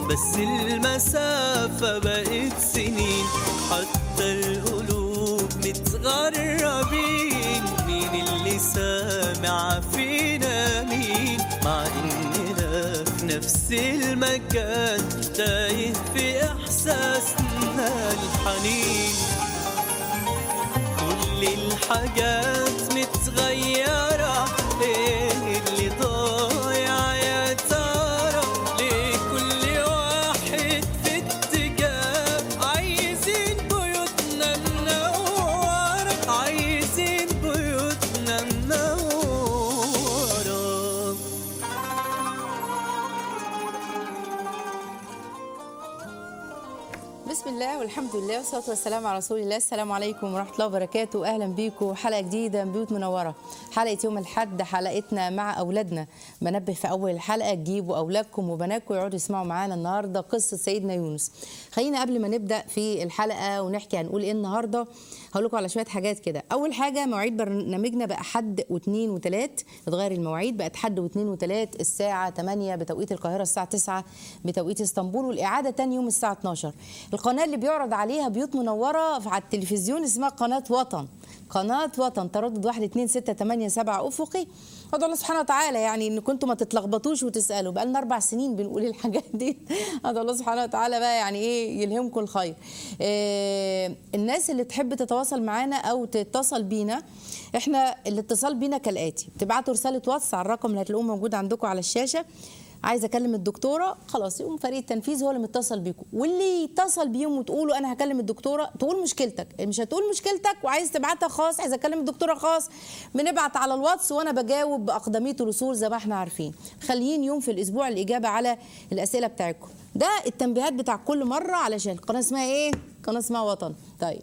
بس المسافة بقت سنين حتى القلوب متغربين مين اللي سامع فينا مين مع اننا في نفس المكان تايه في احساسنا الحنين كل الحاجات متغيرة ايه اللي ضايع يا ترى ليه كل واحد في اتجاه عايزين بيوتنا منورة عايزين بيوتنا منورة بسم الله والحمد لله والصلاه والسلام على رسول الله السلام عليكم ورحمه الله وبركاته اهلا بيكم حلقه جديده من بيوت منوره حلقه يوم الاحد حلقتنا مع اولادنا بنبه في اول الحلقه تجيبوا اولادكم وبناتكم يقعدوا يسمعوا معانا النهارده قصه سيدنا يونس خلينا قبل ما نبدا في الحلقه ونحكي هنقول ايه النهارده هقول لكم على شويه حاجات كده اول حاجه مواعيد برنامجنا بقى حد واثنين وثلاث اتغير المواعيد بقت حد واثنين وثلاث الساعه 8 بتوقيت القاهره الساعه 9 بتوقيت اسطنبول والاعاده تاني يوم الساعه 12 القناه اللي بيعرض عليها بيوت منوره على التلفزيون اسمها قناه وطن قناه وطن تردد 1 2 6 8 7 افقي ادعو الله سبحانه وتعالى يعني ان كنتم ما تتلخبطوش وتسالوا بقى لنا اربع سنين بنقول الحاجات دي ادعو الله سبحانه وتعالى بقى يعني ايه يلهمكم الخير إيه الناس اللي تحب تتواصل معانا او تتصل بينا احنا الاتصال بينا كالاتي بتبعتوا رساله واتس على الرقم اللي هتلاقوه موجود عندكم على الشاشه عايزه اكلم الدكتوره خلاص يقوم فريق التنفيذ هو اللي متصل بيكم واللي يتصل بيهم وتقولوا انا هكلم الدكتوره تقول مشكلتك مش هتقول مشكلتك وعايز تبعتها خاص عايزه اكلم الدكتوره خاص بنبعت على الواتس وانا بجاوب باقدميه الرسول زي ما احنا عارفين خليين يوم في الاسبوع الاجابه على الاسئله بتاعتكم ده التنبيهات بتاع كل مره علشان القناه اسمها ايه قناه اسمها وطن طيب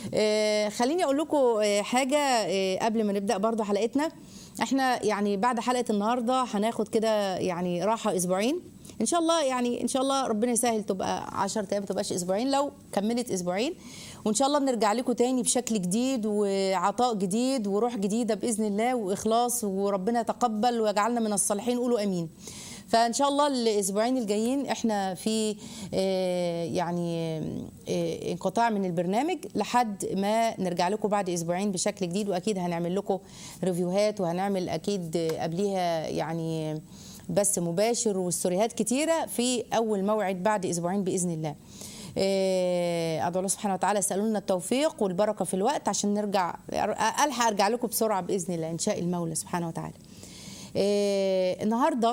آه خليني اقول لكم آه حاجه آه قبل ما نبدا برضو حلقتنا احنا يعني بعد حلقه النهارده هناخد كده يعني راحه اسبوعين ان شاء الله يعني ان شاء الله ربنا يسهل تبقى 10 ايام ما تبقاش اسبوعين لو كملت اسبوعين وان شاء الله بنرجع لكم تاني بشكل جديد وعطاء جديد وروح جديده باذن الله واخلاص وربنا يتقبل ويجعلنا من الصالحين قولوا امين فان شاء الله الاسبوعين الجايين احنا في آه، يعني آه، انقطاع من البرنامج لحد ما نرجع لكم بعد اسبوعين بشكل جديد واكيد هنعمل لكم ريفيوهات وهنعمل اكيد قبليها يعني بس مباشر وستوريهات كتيره في اول موعد بعد اسبوعين باذن الله آه، ادعو الله سبحانه وتعالى اسالوا لنا التوفيق والبركه في الوقت عشان نرجع الحق ارجع لكم بسرعه باذن الله ان شاء المولى سبحانه وتعالى آه، النهارده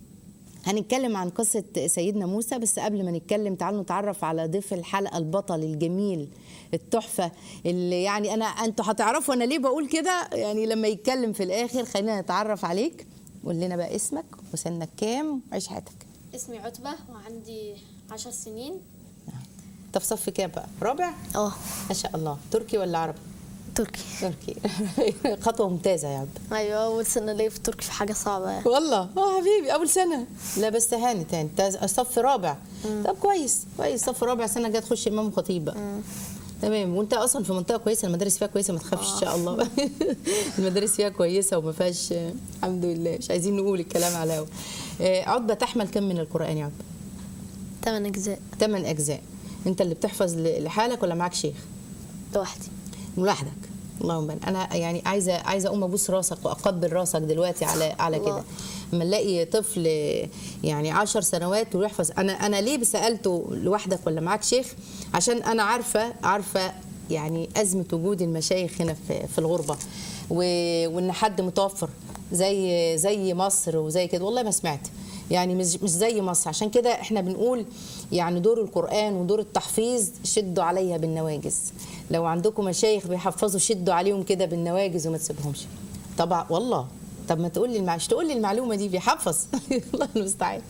هنتكلم عن قصة سيدنا موسى بس قبل ما نتكلم تعالوا نتعرف على ضيف الحلقة البطل الجميل التحفة اللي يعني أنا أنتوا هتعرفوا أنا ليه بقول كده يعني لما يتكلم في الآخر خلينا نتعرف عليك قول لنا بقى اسمك وسنك كام وعيش حياتك اسمي عتبة وعندي عشر سنين أنت في صف كام بقى رابع اه ما شاء الله تركي ولا عربي تركي تركي خطوة ممتازة يا عبد ايوه اول سنة ليا في تركي في حاجة صعبة يعني والله اه حبيبي اول سنه لا بس هاني تاني انت صف رابع طب كويس كويس صف رابع سنه جاي تخش امام خطيب بقى تمام وانت اصلا في منطقه كويسه المدارس فيها كويسه ما تخافش ان شاء الله المدارس فيها كويسه وما فيهاش الحمد لله مش عايزين نقول الكلام على هوا آه، عقبه تحمل كم من القران يا عقبه تمن اجزاء ثمان اجزاء انت اللي بتحفظ ل- لحالك ولا معاك شيخ لوحدي لوحدك اللهم بارك. انا يعني عايزه عايزه اقوم ابوس راسك واقبل راسك دلوقتي على على الله. كده لما نلاقي طفل يعني عشر سنوات ويحفظ انا انا ليه سالته لوحدك ولا معاك شيخ عشان انا عارفه عارفه يعني ازمه وجود المشايخ هنا في, في الغربه و- وان حد متوفر زي زي مصر وزي كده والله ما سمعت يعني مش مش زي مصر عشان كده احنا بنقول يعني دور القرآن ودور التحفيظ شدوا عليها بالنواجز لو عندكم مشايخ بيحفظوا شدوا عليهم كده بالنواجز وما تسيبهمش طبعا والله طب ما تقول لي المعلومه تقول لي المعلومه دي بيحفظ الله المستعان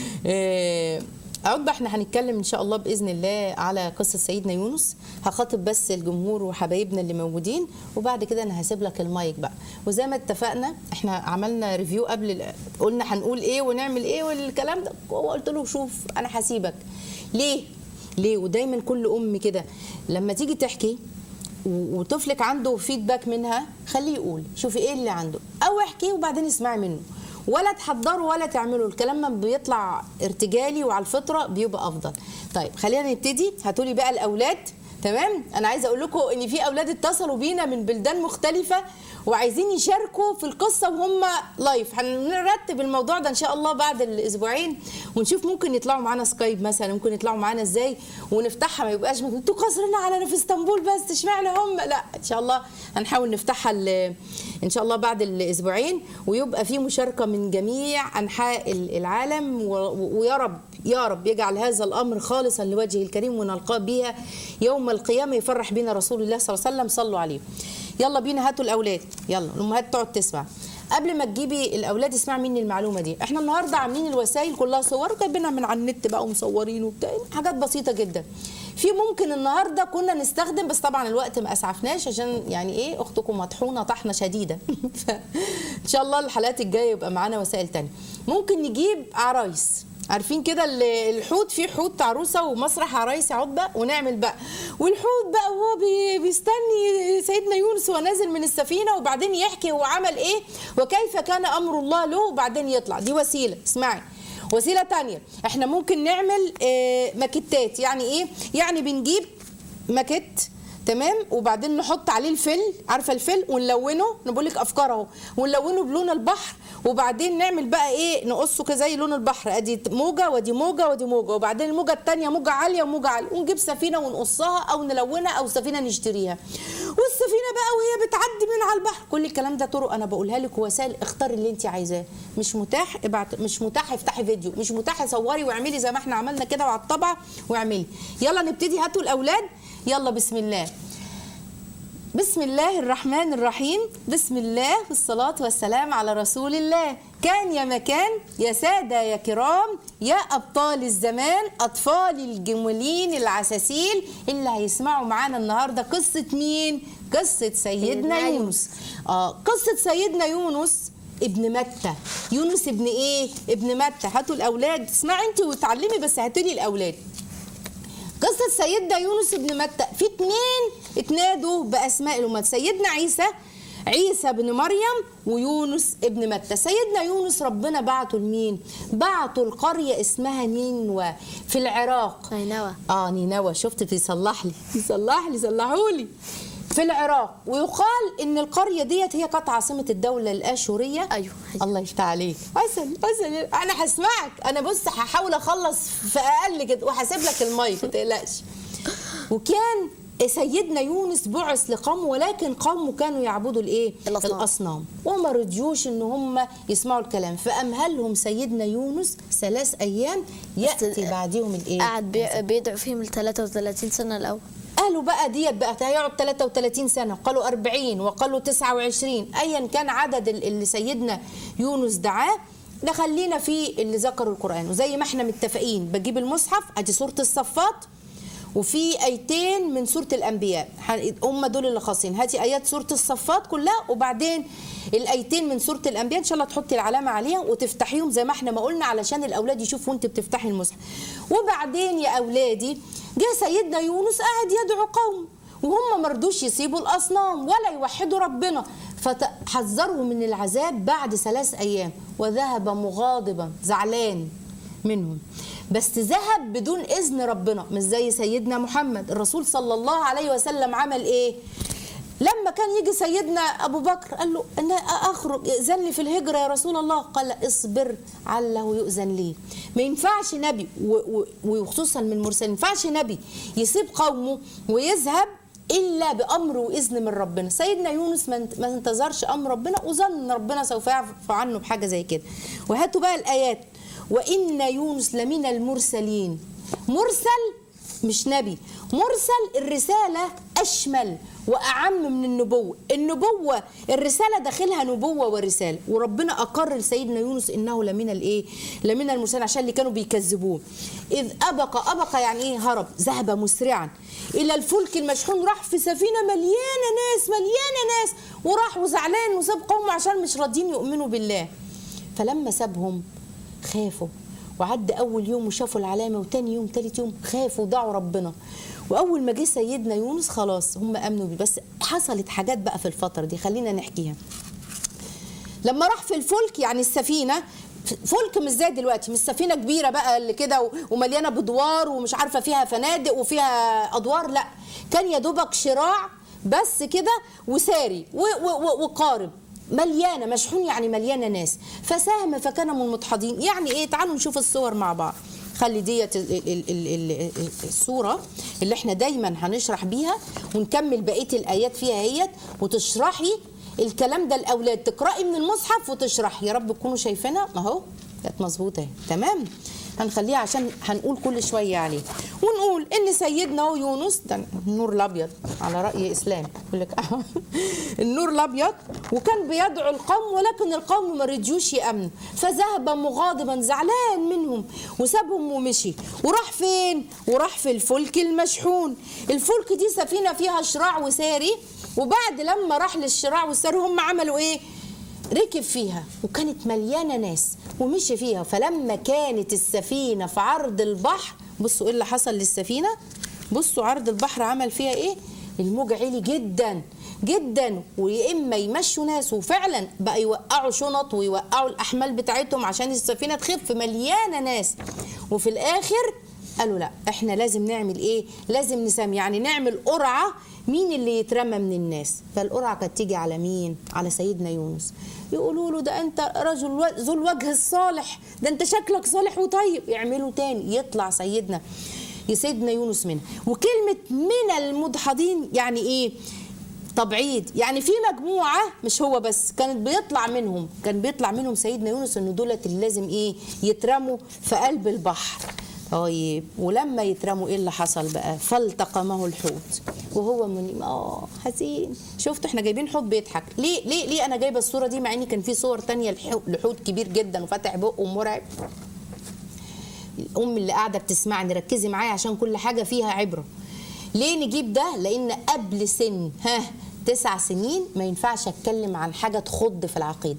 آه، عقبة احنا هنتكلم ان شاء الله باذن الله على قصه سيدنا يونس هخاطب بس الجمهور وحبايبنا اللي موجودين وبعد كده انا هسيب لك المايك بقى وزي ما اتفقنا احنا عملنا ريفيو قبل ال- قلنا هنقول ايه ونعمل ايه والكلام ده هو قلت له شوف انا هسيبك ليه ليه ودايما كل ام كده لما تيجي تحكي و- وطفلك عنده فيدباك منها خليه يقول شوفي ايه اللي عنده او احكي وبعدين اسمعي منه ولا تحضروا ولا تعملوا الكلام ما بيطلع ارتجالي وعلى الفطره بيبقى افضل طيب خلينا نبتدي هاتولي بقى الاولاد تمام انا عايزه اقول لكم ان في اولاد اتصلوا بينا من بلدان مختلفه وعايزين يشاركوا في القصه وهم لايف هنرتب الموضوع ده ان شاء الله بعد الاسبوعين ونشوف ممكن يطلعوا معانا سكايب مثلا ممكن يطلعوا معانا ازاي ونفتحها ما يبقاش مثلا انتوا قاصرين على في اسطنبول بس اشمعنى هم لا ان شاء الله هنحاول نفتحها ال- ان شاء الله بعد الاسبوعين ويبقى في مشاركه من جميع انحاء ال- العالم و- ويا رب يا رب يجعل هذا الامر خالصا لوجهه الكريم ونلقاه بها يوم القيامه يفرح بنا رسول الله صلى الله عليه وسلم صلوا عليه يلا بينا هاتوا الاولاد يلا الامهات تقعد تسمع قبل ما تجيبي الاولاد اسمع مني المعلومه دي احنا النهارده عاملين الوسائل كلها صور جايبينها من على النت بقى ومصورين وبتاع حاجات بسيطه جدا في ممكن النهارده كنا نستخدم بس طبعا الوقت ما اسعفناش عشان يعني ايه اختكم مطحونه طحنه شديده ان شاء الله الحلقات الجايه يبقى معانا وسائل تانية ممكن نجيب عرايس عارفين كده ال- الحوت في حوت عروسه ومسرح عرايس عقبه ونعمل بقى والحوت بقى وهو بي- بيستني سيدنا يونس وهو نازل من السفينه وبعدين يحكي هو عمل ايه وكيف كان امر الله له وبعدين يطلع دي وسيله اسمعي وسيله تانية احنا ممكن نعمل آه، ماكيتات يعني ايه يعني بنجيب ماكيت تمام وبعدين نحط عليه الفل عارفه الفل ونلونه انا بقول لك افكار اهو ونلونه بلون البحر وبعدين نعمل بقى ايه نقصه كده زي لون البحر ادي موجه ودي موجه ودي موجه وبعدين الموجه الثانيه موجه عاليه وموجه عاليه ونجيب سفينه ونقصها او نلونها او سفينه نشتريها والسفينه بقى وهي بتعدي من على البحر كل الكلام ده طرق انا بقولها لك وسائل اختاري اللي انت عايزاه مش متاح ابعت مش متاح افتحي فيديو مش متاح صوري واعملي زي ما احنا عملنا كده وعلى الطبعه واعملي يلا نبتدي هاتوا الاولاد يلا بسم الله بسم الله الرحمن الرحيم بسم الله والصلاة والسلام على رسول الله كان يا مكان يا سادة يا كرام يا أبطال الزمان أطفال الجمولين العساسيل اللي هيسمعوا معانا النهاردة قصة مين؟ قصة سيدنا سيدنا يونس آه قصة سيدنا يونس ابن متى يونس ابن ايه؟ ابن متى هاتوا الأولاد اسمعي انت وتعلمي بس هاتوا لي الأولاد قصة سيدنا يونس بن متى في اتنين اتنادوا بأسماء الأمهات سيدنا عيسى عيسى بن مريم ويونس ابن متى سيدنا يونس ربنا بعته لمين بعته القرية اسمها نينوى في العراق نينوى اه نينوى شفت بيصلح لي بيصلح لي صلحوا لي في العراق ويقال ان القريه ديت هي كانت عاصمه الدوله الاشوريه أيوة، أيوة. الله يفتح عليك عسل عسل انا هسمعك انا بص هحاول اخلص في اقل كده وهسيب لك المايك ما تقلقش وكان سيدنا يونس بعث لقومه ولكن قومه كانوا يعبدوا الايه الأصنام. الاصنام وما رضيوش ان هم يسمعوا الكلام فامهلهم سيدنا يونس ثلاث ايام ياتي بعدهم الايه قعد بي- بيدعو فيهم ال 33 سنة الأول قالوا بقى ديت بقى هيقعد 33 سنه قالوا 40 وقالوا 29 ايا كان عدد ال- اللي سيدنا يونس دعاه نخلينا في اللي ذكروا القران وزي ما احنا متفقين بجيب المصحف ادي سوره الصفات وفي ايتين من سوره الانبياء ح- هم دول اللي خاصين هاتي ايات سوره الصفات كلها وبعدين الايتين من سوره الانبياء ان شاء الله تحطي العلامه عليها وتفتحيهم زي ما احنا ما قلنا علشان الاولاد يشوفوا وانت بتفتحي المصحف وبعدين يا اولادي جه سيدنا يونس قاعد يدعو قوم وهم ما رضوش يسيبوا الاصنام ولا يوحدوا ربنا فحذرهم من العذاب بعد ثلاث ايام وذهب مغاضبا زعلان منهم بس ذهب بدون اذن ربنا مش زي سيدنا محمد الرسول صلى الله عليه وسلم عمل ايه لما كان يجي سيدنا ابو بكر قال له انا اخرج ائذن لي في الهجره يا رسول الله قال اصبر عله يؤذن لي ما ينفعش نبي و- و- وخصوصا من المرسلين ما ينفعش نبي يسيب قومه ويذهب الا بامر واذن من ربنا سيدنا يونس ما انت- ما انتظرش امر ربنا وظن ان ربنا سوف يعفو عنه بحاجه زي كده وهاتوا بقى الايات وان يونس لمن المرسلين مرسل مش نبي مرسل الرسالة أشمل وأعم من النبوة النبوة الرسالة داخلها نبوة ورسالة وربنا أقر لسيدنا يونس إنه لمن الإيه لمن المرسلين عشان اللي كانوا بيكذبوه إذ أبق أبق يعني إيه هرب ذهب مسرعا إلى الفلك المشحون راح في سفينة مليانة ناس مليانة ناس وراح وزعلان وساب قومه عشان مش راضيين يؤمنوا بالله فلما سابهم خافوا وعدى اول يوم وشافوا العلامه وتاني يوم تالت يوم خافوا ودعوا ربنا واول ما جه سيدنا يونس خلاص هم امنوا بيه بس حصلت حاجات بقى في الفتره دي خلينا نحكيها لما راح في الفلك يعني السفينه فلك مش زي دلوقتي مش سفينه كبيره بقى اللي كده و- ومليانه بدوار ومش عارفه فيها فنادق وفيها ادوار لا كان يا دوبك شراع بس كده وساري و- و- و- وقارب مليانه مشحون يعني مليانه ناس فساهم فكان من المدحضين يعني ايه تعالوا نشوف الصور مع بعض خلي ديت ال- ال- ال- ال- ال- الصوره اللي احنا دايما هنشرح بيها ونكمل بقيه الايات فيها هيت وتشرحي الكلام ده الاولاد تقراي من المصحف وتشرحي يا رب تكونوا شايفينها اهو كانت مظبوطه اهي تمام هنخليها عشان هنقول كل شويه عليه ونقول ان سيدنا هو يونس ده النور الابيض على راي اسلام يقول لك النور الابيض وكان بيدعو القوم ولكن القوم ما رضيوش يامنوا فذهب مغاضبا زعلان منهم وسابهم ومشي وراح فين وراح في الفلك المشحون الفلك دي سفينه فيها شراع وساري وبعد لما راح للشراع والساري هم عملوا ايه ركب فيها وكانت مليانه ناس ومشي فيها فلما كانت السفينه في عرض البحر بصوا ايه اللي حصل للسفينه بصوا عرض البحر عمل فيها ايه الموج عالي جدا جدا ويا اما يمشوا ناس وفعلا بقى يوقعوا شنط ويوقعوا الاحمال بتاعتهم عشان السفينه تخف مليانه ناس وفي الاخر قالوا لا احنا لازم نعمل ايه لازم نسمي يعني نعمل قرعه مين اللي يترمى من الناس فالقرعه كانت تيجي على مين على سيدنا يونس يقولوا له ده انت رجل و- ذو الوجه الصالح ده انت شكلك صالح وطيب يعملوا تاني يطلع سيدنا يا سيدنا يونس منها وكلمه من المدحضين يعني ايه تبعيد يعني في مجموعه مش هو بس كانت بيطلع منهم كان بيطلع منهم سيدنا يونس ان دولت اللي لازم ايه يترموا في قلب البحر طيب ولما يترموا ايه اللي حصل بقى فالتقمه الحوت وهو من اه حزين شفت احنا جايبين حوت بيضحك ليه ليه ليه انا جايبه الصوره دي مع ان كان في صور تانية لحو- لحوت كبير جدا وفاتح بقه ومرعب الام اللي قاعده بتسمعني ركزي معايا عشان كل حاجه فيها عبره ليه نجيب ده لان قبل سن ها تسع سنين ما ينفعش اتكلم عن حاجه تخض في العقيده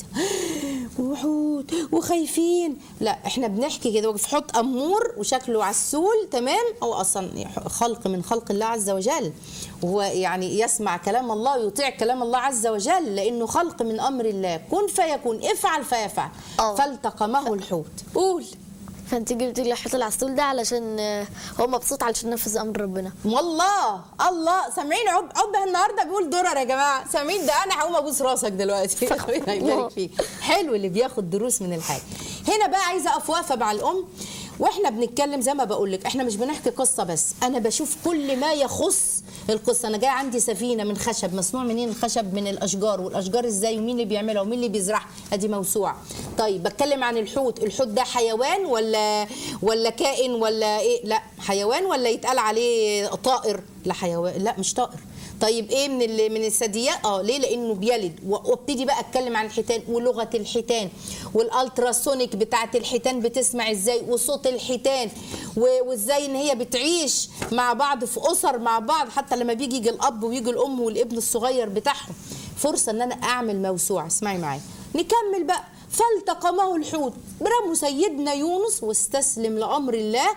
وحوت وخايفين لا احنا بنحكي كده في حوت امور وشكله عسول تمام هو اصلا خلق من خلق الله عز وجل وهو يعني يسمع كلام الله ويطيع كلام الله عز وجل لانه خلق من امر الله كن فيكون افعل فيفعل اه. فالتقمه الحوت قول فانت جبتي لي حوت العسول ده علشان آه، هو مبسوط علشان نفذ امر ربنا والله الله سامعين عب عب النهارده بيقول درر يا جماعه سامعين ده انا هقوم ابوس راسك دلوقتي ربنا يبارك فيك حلو اللي بياخد دروس من الحاجه هنا بقى عايزه اقف واقفه مع الام واحنا بنتكلم زي ما بقول لك احنا مش بنحكي قصه بس انا بشوف كل ما يخص القصه انا جايه عندي سفينه من خشب مصنوع منين الخشب من الاشجار والاشجار ازاي ومين اللي بيعملها ومين اللي بيزرعها ادي موسوعه طيب بتكلم عن الحوت الحوت ده حيوان ولا ولا كائن ولا ايه لا حيوان ولا يتقال عليه طائر لا حيوان لا مش طائر طيب ايه من ال- من الثدييات اه ليه لانه بيلد و- وابتدي بقى اتكلم عن الحيتان ولغه الحيتان والالتراسونيك بتاعه الحيتان بتسمع ازاي وصوت الحيتان و- وازاي ان هي بتعيش مع بعض في اسر مع بعض حتى لما بيجي يجي الاب ويجي الام والابن الصغير بتاعهم فرصه ان انا اعمل موسوعه اسمعي معايا نكمل بقى فالتقمه الحوت برموا سيدنا يونس واستسلم لامر الله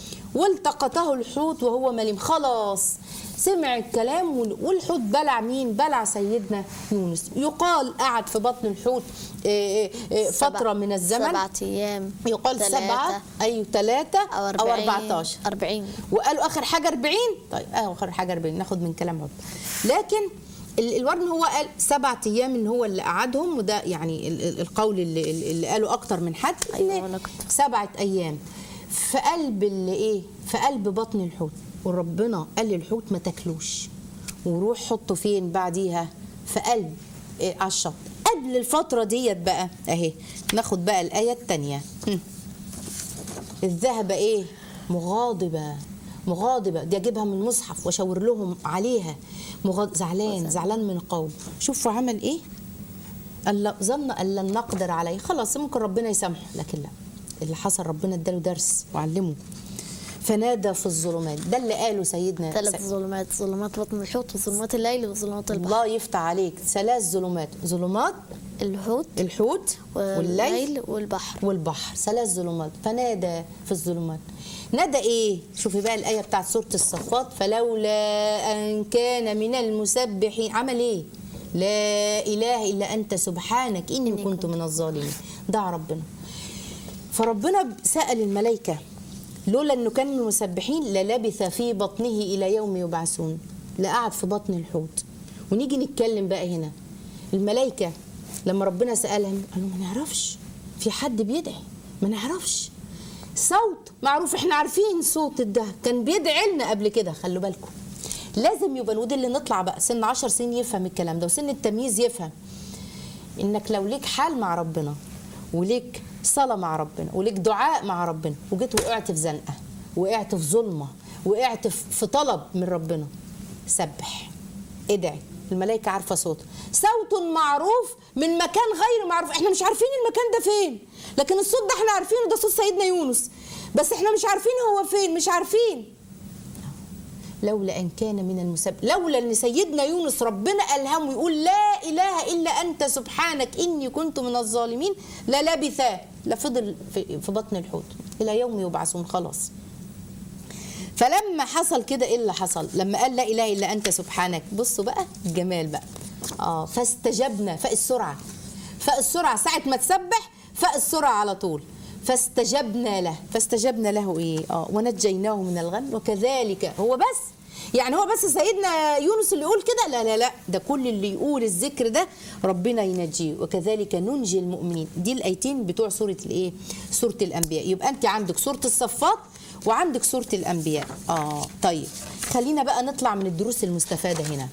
والتقطه الحوت وهو مليم خلاص سمع الكلام وال- والحوت بلع مين بلع سيدنا يونس يقال قعد في بطن الحوت آه، آه، فترة سبع- من الزمن سبعة ايام يقال تلاتة سبعة أي ثلاثة او أو 40 14 40 وقالوا اخر حاجه 40 طيب اه اخر حاجه 40 ناخد من كلام عبد لكن ال- الورن هو قال سبعة ايام ان هو اللي قعدهم وده يعني ال- ال- القول اللي, اللي قاله اكتر من حد أيوة، إن أنا كنت- سبعة ايام في قلب اللي ايه في قلب بطن الحوت وربنا قال للحوت ما تاكلوش وروح حطه فين بعديها في قلب إيه على الشط قبل الفتره ديت بقى اهي ناخد بقى الايه الثانيه الذهب ايه مغاضبه مغاضبه دي اجيبها من المصحف واشاور لهم عليها مغاض... زعلان زعلان من القوم شوفوا عمل ايه قال لا ظن ان لن نقدر عليه خلاص ممكن ربنا يسامحه لكن لا اللي حصل ربنا اداله درس وعلمه فنادى في الظلمات ده اللي قاله سيدنا ثلاث سي- ظلمات ظلمات بطن الحوت وظلمات الليل وظلمات البحر الله يفتح عليك ثلاث ظلمات ظلمات الحوت الحوت والليل والليل والبحر والبحر ثلاث ظلمات فنادى في الظلمات نادى ايه شوفي بقى الايه بتاعت سوره الصفات فلولا ان كان من المسبحين عمل ايه لا اله الا انت سبحانك اني كنت من الظالمين دعا ربنا فربنا سال الملائكه لولا انه كان من المسبحين للبث في بطنه الى يوم يبعثون لقعد في بطن الحوت ونيجي نتكلم بقى هنا الملائكه لما ربنا سالهم قالوا ما نعرفش في حد بيدعي ما نعرفش صوت معروف احنا عارفين صوت ده كان بيدعي لنا قبل كده خلوا بالكم لازم يبقى ودي اللي نطلع بقى سن 10 سنين يفهم الكلام ده وسن التمييز يفهم انك لو ليك حال مع ربنا وليك صلاة مع ربنا وليك دعاء مع ربنا وجيت وقعت في زنقة وقعت في ظلمة وقعت في في طلب من ربنا سبح ادعي الملائكة عارفة صوت صوت معروف من مكان غير معروف احنا مش عارفين المكان ده فين لكن الصوت ده احنا عارفينه ده صوت سيدنا يونس بس احنا مش عارفين هو فين مش عارفين لولا ان كان من المسبح لولا ان سيدنا يونس ربنا الهمه يقول لا اله الا انت سبحانك اني كنت من الظالمين للبث لفضل في في بطن الحوت الى يوم يبعثون خلاص فلما حصل كده ايه اللي حصل لما قال لا اله الا انت سبحانك بصوا بقى الجمال بقى اه فاستجبنا فاق السرعه فاق السرعه ساعه ما تسبح فاق السرعه على طول فاستجبنا له فاستجبنا له ايه اه ونجيناه من الغم وكذلك هو بس يعني هو بس سيدنا يونس اللي يقول كده لا لا لا ده كل اللي يقول الذكر ده ربنا ينجيه وكذلك ننجي المؤمنين دي الايتين بتوع سوره الايه سوره الانبياء يبقى انت عندك سوره الصفات وعندك سوره الانبياء اه طيب خلينا بقى نطلع من الدروس المستفاده هنا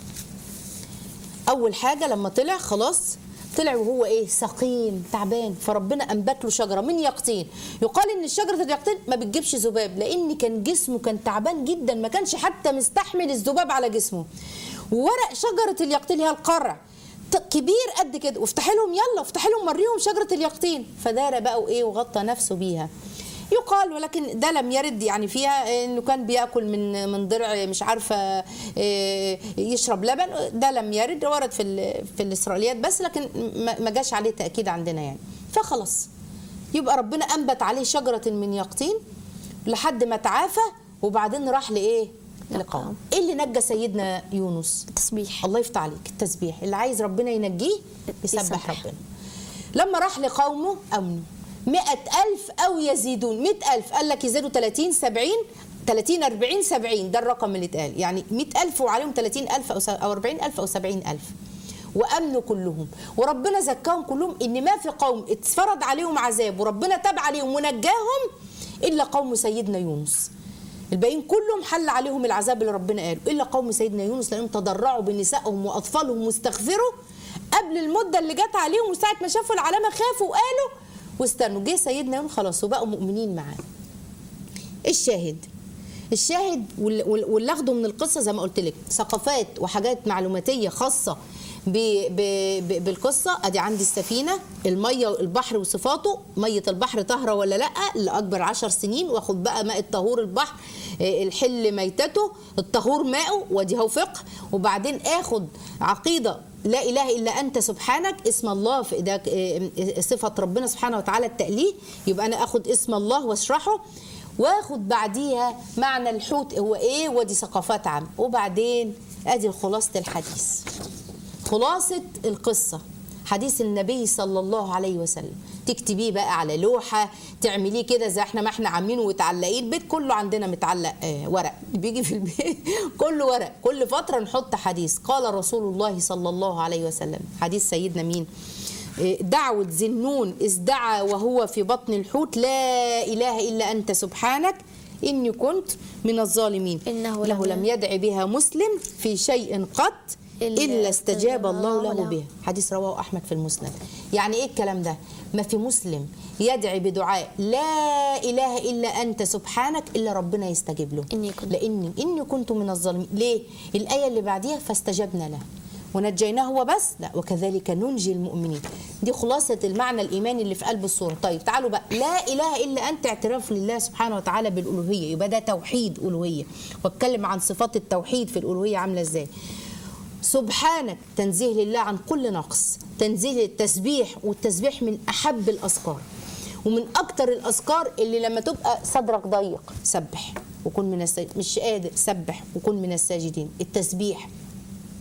اول حاجه لما طلع خلاص طلع وهو ايه سقيم تعبان فربنا انبت له شجره من يقطين يقال ان شجره اليقطين ما بتجيبش ذباب لان كان جسمه كان تعبان جدا ما كانش حتى مستحمل الذباب على جسمه وورق شجره اليقطين هي القرع ط- كبير قد كده وافتحي لهم يلا افتحي لهم وريهم شجره اليقطين فدار بقى وايه وغطى نفسه بيها يقال ولكن ده لم يرد يعني فيها انه كان بياكل من من ضرع مش عارفه إيه، يشرب لبن ده لم يرد ورد في ال- في الاسرائيليات بس لكن ما ما جاش عليه تاكيد عندنا يعني فخلاص يبقى ربنا انبت عليه شجره من يقطين لحد ما تعافى وبعدين راح لايه؟ لقوم ايه اللي نجى سيدنا يونس؟ التسبيح الله يفتح عليك التسبيح اللي عايز ربنا ينجيه يسبح يسبح. ربنا لما راح لقومه أمنوا مئة ألف أو يزيدون مئة ألف قال لك يزيدوا 30 70 30 40 70 ده الرقم اللي اتقال يعني 100 ألف وعليهم 30 ألف أو س- أو 40 ألف أو 70 ألف وأمنوا كلهم وربنا زكاهم كلهم إن ما في قوم اتفرض عليهم عذاب وربنا تاب عليهم ونجاهم إلا قوم سيدنا يونس الباقيين كلهم حل عليهم العذاب اللي ربنا قاله الا قوم سيدنا يونس لانهم تضرعوا بنسائهم واطفالهم واستغفروا قبل المده اللي جت عليهم وساعه ما شافوا العلامه خافوا وقالوا واستنوا جه سيدنا يونس خلاص وبقوا مؤمنين معاه الشاهد الشاهد وال- وال- واللي اخده من القصه زي ما قلت لك ثقافات وحاجات معلوماتيه خاصه ب ب ب بالقصه ادي عندي السفينه الميه البحر وصفاته ميه البحر طاهره ولا لا لاكبر عشر سنين واخد بقى ماء الطهور البحر آه، الحل ميتته الطهور ماءه ودي هو فقه وبعدين اخد عقيده لا اله الا انت سبحانك اسم الله في ده آه، صفه ربنا سبحانه وتعالى التأليه يبقى انا اخد اسم الله واشرحه واخد بعديها معنى الحوت هو ايه ودي ثقافات عامه وبعدين ادي خلاصه الحديث خلاصه القصه حديث النبي صلى الله عليه وسلم تكتبيه بقى على لوحه تعمليه كده زي احنا ما احنا عاملينه وتعلقيه البيت كله عندنا متعلق آه ورق بيجي في البيت كله ورق كل فتره نحط حديث قال رسول الله صلى الله عليه وسلم حديث سيدنا مين دعوة ذنون إذ دعا وهو في بطن الحوت لا إله إلا أنت سبحانك إني كنت من الظالمين إنه له لم- لم يدع بها مسلم في شيء قط إلا إلا استجاب الله له له. به حديث رواه أحمد في المسند يعني إيه الكلام ده ما في مسلم يدعي بدعاء لا إله إلا أنت سبحانك إلا ربنا يستجيب له إني كنت- لاني اني كنت من الظالمين ليه الايه اللي بعديها فاستجبنا له ونجيناه هو بس لا وكذلك ننجي المؤمنين دي خلاصه المعنى الايماني اللي في قلب السوره طيب تعالوا بقى لا اله الا انت اعتراف لله سبحانه وتعالى بالالوهيه يبقى ده توحيد الوهيه واتكلم عن صفات التوحيد في الالوهيه عامله ازاي سبحانك تنزيه لله عن كل نقص تنزيه التسبيح والتسبيح من احب الاذكار ومن اكتر الاذكار اللي لما تبقى صدرك ضيق سبح وكن من الساجدين مش قادر سبح وكن من الساجدين التسبيح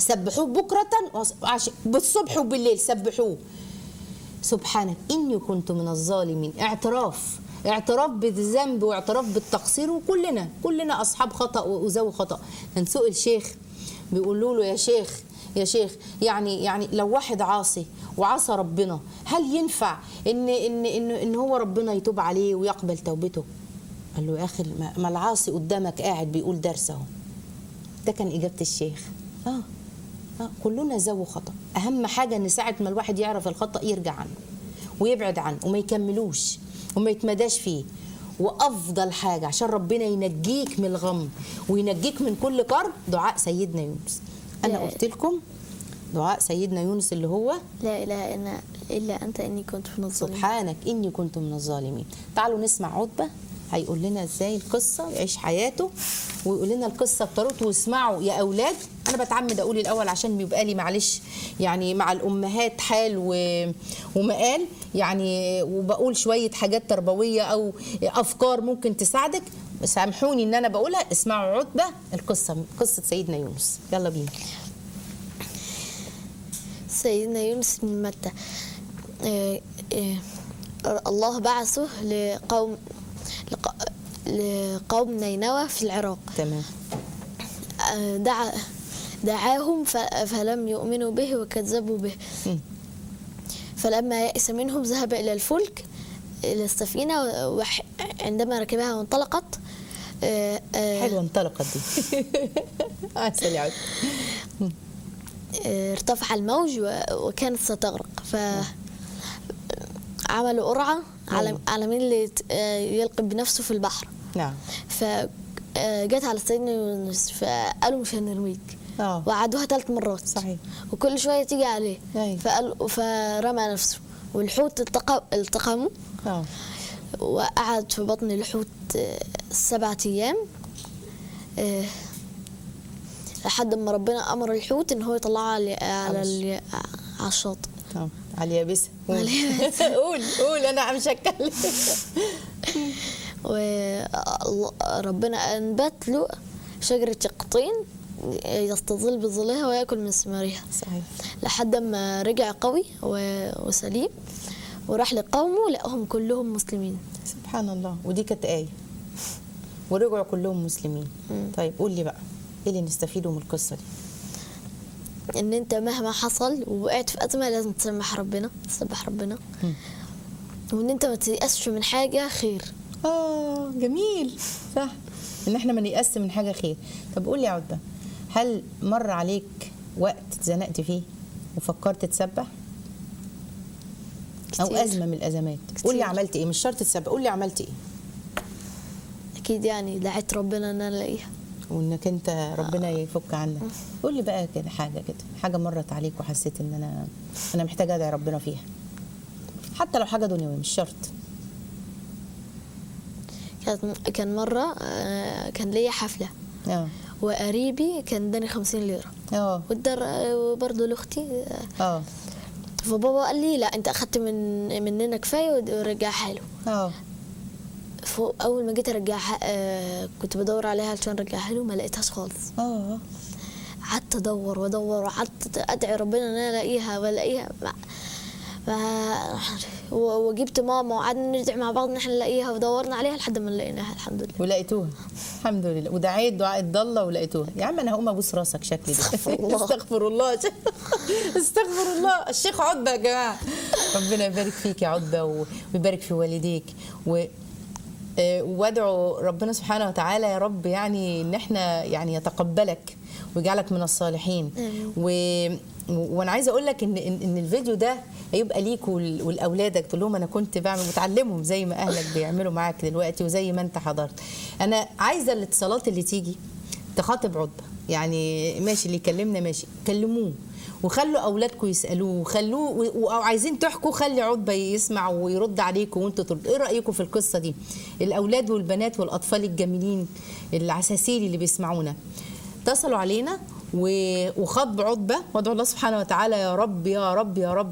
سبحوه بكره وص- عش- بالصبح وبالليل سبحوه سبحانك اني كنت من الظالمين اعتراف اعتراف بالذنب واعتراف بالتقصير وكلنا كلنا اصحاب خطا وذوي خطا كان سئل شيخ بيقولوا له يا شيخ يا شيخ يعني يعني لو واحد عاصي وعصى ربنا هل ينفع ان ان ان ان هو ربنا يتوب عليه ويقبل توبته قال له يا اخي ما- ما العاصي قدامك قاعد بيقول درس اهو ده كان اجابه الشيخ اه آه، كلنا ذو خطا اهم حاجه ان ساعه ما الواحد يعرف الخطا يرجع عنه ويبعد عنه وما يكملوش وما يتمداش فيه وافضل حاجه عشان ربنا ينجيك من الغم وينجيك من كل كرب دعاء سيدنا يونس انا يا- قلت لكم دعاء سيدنا يونس اللي هو لا اله الا الا انت اني كنت من الظالمين سبحانك اني كنت من الظالمين تعالوا نسمع عتبه هيقول لنا ازاي القصه يعيش حياته ويقول لنا القصه بطريقته واسمعوا يا اولاد انا بتعمد اقول الاول عشان بيبقى لي معلش يعني مع الامهات حال و... ومقال يعني وبقول شويه حاجات تربويه او افكار ممكن تساعدك سامحوني ان انا بقولها اسمعوا عتبه القصه قصه سيدنا يونس يلا بينا سيدنا يونس بن متى آه، آه، الله بعثه لقوم لق- لقوم نينوى في العراق تمام آه، دعا دعاهم ف- فلم يؤمنوا به وكذبوا به مم. فلما يأس منهم ذهب إلى الفلك إلى السفينة وعندما ركبها وانطلقت آه، آه، حلوه انطلقت دي عسل يا عتبه آه، ارتفع الموج و- وكانت ستغرق ف عملوا قرعة على أيوة. على مين اللي يت- آه، يلقي بنفسه في البحر نعم فجت على سيدنا يونس فقالوا مش هنرميك اه وعدوها ثلاث مرات صحيح. وكل شوية تيجي عليه أيوة. فقال فرمى نفسه والحوت التقى التقمه اه وقعد في بطن الحوت آه، سبعة أيام آه، لحد ما ربنا أمر الحوت إن هو يطلعه على على, على ال- على الشاطئ اه على اليابسه قول على اليابسة. قول قول انا مش هتكلم وربنا أنبت له شجرة يقطين يستظل بظلها ويأكل من ثمارها صحيح لحد ما رجع قوي و- وسليم وراح لقومه لقاهم كلهم مسلمين سبحان الله ودي كانت ايه ورجعوا كلهم مسلمين طيب قول لي بقى ايه اللي نستفيده من القصه دي ان انت مهما حصل ووقعت في ازمه لازم تسمح ربنا تسبح ربنا وان انت ما تيأسش من حاجه خير اه جميل صح ان احنا ما نيأس من حاجه خير طب قول لي يا عتبه هل مر عليك وقت اتزنقت فيه وفكرت تسبح او كتير. ازمه من الازمات قول لي كتير. عملت ايه مش شرط تسبح قول لي عملت ايه اكيد يعني دعيت ربنا ان انا الاقيها وانك انت ربنا يفك عنك قول لي بقى كده حاجه كده حاجه مرت عليك وحسيت ان انا انا محتاجه ادعي ربنا فيها حتى لو حاجه دنيويه مش شرط كانت كان مره آه، كان ليا حفله اه وقريبي كان اداني 50 ليره اه والدر وبرضه لاختي آه، اه فبابا قال لي لا انت اخدت من مننا كفايه ود- ورجعها له اه فاول ما جيت ارجعها آه، كنت بدور عليها علشان ارجعها له ما لقيتهاش خالص اه قعدت ادور وادور وقعدت ادعي ربنا ان انا الاقيها والاقيها ما ما و- وجبت ماما وقعدنا ندعي مع بعض ان احنا نلاقيها ودورنا عليها لحد ما لقيناها الحمد لله ولقيتوها الحمد لله ودعيت دعاء الضاله ولقيتوها يا عم انا هقوم ابوس راسك شكلي ده استغفر الله. استغفر الله استغفر الله الشيخ عتبه يا جماعه ربنا يبارك فيك يا عتبه و- ويبارك في والديك و آه، وادعو ربنا سبحانه وتعالى يا رب يعني ان احنا يعني يتقبلك ويجعلك من الصالحين آمين. و... و- وانا عايزه اقول لك ان ان إن الفيديو ده هيبقى ليك وال- ولاولادك تقول لهم انا كنت بعمل بتعلمهم زي ما اهلك بيعملوا معاك دلوقتي وزي ما انت حضرت انا عايزه الاتصالات اللي تيجي تخاطب عتبه يعني ماشي اللي يكلمنا ماشي كلموه وخلوا اولادكم يسالوه وخلوه و- و- او عايزين تحكوا خلي عتبه يسمع ويرد عليكم وانتوا تردوا ايه رايكم في القصه دي الاولاد والبنات والاطفال الجميلين العساسيل اللي بيسمعونا اتصلوا علينا و- وخاطبوا عتبه وادعوا الله سبحانه وتعالى يا رب يا رب يا رب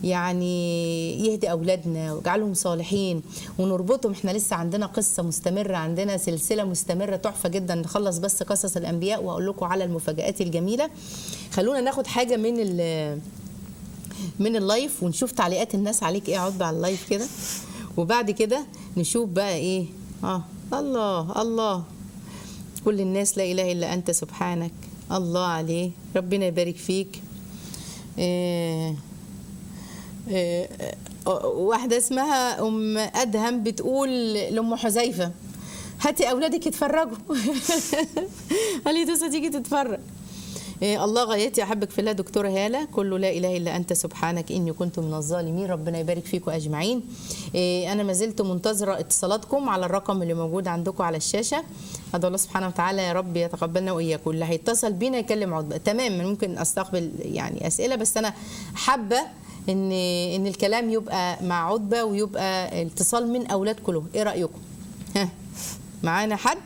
يعني يهدي اولادنا ويجعلهم صالحين ونربطهم احنا لسه عندنا قصه مستمره عندنا سلسله مستمره تحفه جدا نخلص بس قصص الانبياء واقول لكم على المفاجات الجميله خلونا ناخد حاجه من ال من اللايف ونشوف تعليقات الناس عليك ايه عقبه على اللايف كده وبعد كده نشوف بقى ايه اه الله الله كل الناس لا اله الا انت سبحانك الله عليه ربنا يبارك فيك إيه إيه آه، واحدة اسمها أم أدهم بتقول لأم حذيفة هاتي أولادك يتفرجوا قال لي دوسة تيجي تتفرج إيه الله غايتي احبك في الله دكتوره هاله كله لا اله الا انت سبحانك اني كنت من الظالمين ربنا يبارك فيكم اجمعين إيه انا ما زلت منتظره اتصالاتكم على الرقم اللي موجود عندكم على الشاشه ادعو الله سبحانه وتعالى يا رب يتقبلنا واياكم اللي هيتصل بينا يكلم عضبه تمام ممكن استقبل يعني اسئله بس انا حابه ان ان الكلام يبقى مع عتبه ويبقى اتصال من اولاد كلهم ايه رايكم ها معانا حد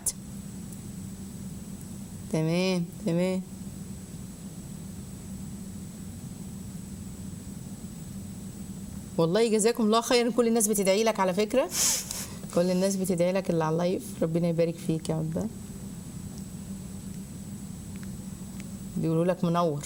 تمام تمام والله جزاكم الله خيرا كل الناس بتدعي لك على فكره كل الناس بتدعي لك اللي على اللايف ربنا يبارك فيك يا عتبه بيقولوا لك منور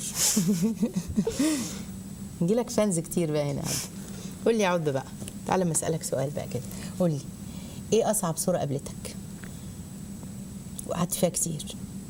نجي لك فانز كتير بقى هنا يا عتبه قول لي يا عتبه بقى تعالى ما اسالك سؤال بقى كده قول لي ايه اصعب صوره قابلتك وقعدت فيها كتير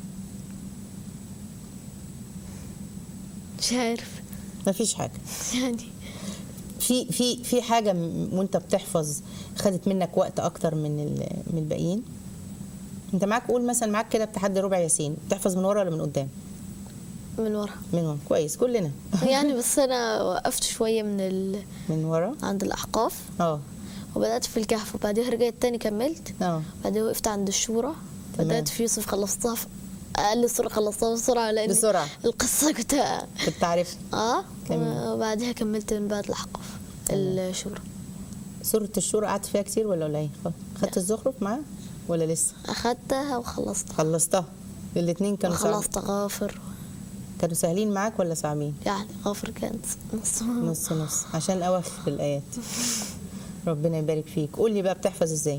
مش عارف مفيش حاجه يعني في في في حاجه م- وانت بتحفظ خدت منك وقت اكتر من ال- من الباقيين انت معاك قول مثلا معاك كده بتحدي ربع ياسين بتحفظ من ورا ولا من قدام من ورا من ورا كويس كلنا يعني بس انا وقفت شويه من ال... من ورا عند الاحقاف اه وبدات في الكهف وبعدين رجعت تاني كملت اه بعدين وقفت عند الشورى تمام. بدات في يوسف خلصتها في اقل صوره خلصتها بسرعه لان بسرعة. القصه كنت كنت عارف اه كمل. وبعدها كملت من بعد الاحقاف الشورى سورة الشورى قعدت فيها كتير ولا قليل خدت الزخرف معاه ولا لسه اخدتها وخلصتها خلصتها الاثنين كانوا صعب وخلصت غافر كانوا سهلين معاك ولا صعبين يعني غافر كانت نص نص نص عشان اواخر الايات ربنا يبارك فيك قول لي بقى بتحفظ ازاي